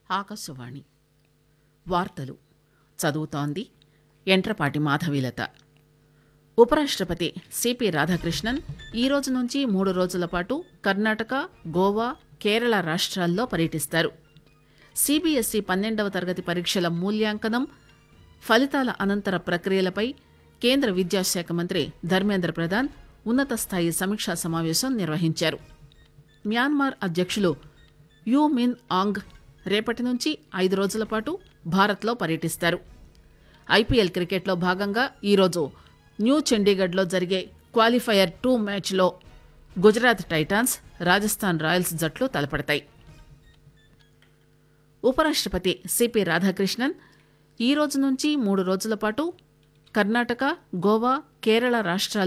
ఆకాశవాణి వార్తలు చదువుతోంది ఎంట్రపాటి మాధవీలత ఉపరాష్ట్రపతి సిపి రాధాకృష్ణన్ ఈ రోజు నుంచి మూడు రోజుల పాటు కర్ణాటక గోవా కేరళ రాష్ట్రాల్లో పర్యటిస్తారు సిబిఎస్ఈ పన్నెండవ తరగతి పరీక్షల మూల్యాంకనం ఫలితాల అనంతర ప్రక్రియలపై కేంద్ర విద్యాశాఖ మంత్రి ధర్మేంద్ర ప్రధాన్ ఉన్నత స్థాయి సమీక్షా సమావేశం నిర్వహించారు మ్యాన్మార్ అధ్యక్షులు యూ మిన్ ఆంగ్ రేపటి నుంచి ఐదు రోజుల పాటు భారత్లో పర్యటిస్తారు ఐపీఎల్ క్రికెట్లో భాగంగా ఈరోజు న్యూ చండీగఢ్లో జరిగే క్వాలిఫైయర్ టూ మ్యాచ్లో గుజరాత్ టైటాన్స్ రాజస్థాన్ రాయల్స్ జట్లు తలపడతాయి ఉపరాష్ట్రపతి సిపి రాధాకృష్ణన్ ఈ రోజు నుంచి మూడు రోజుల పాటు కర్ణాటక గోవా కేరళ రాష్ట్రాల్లో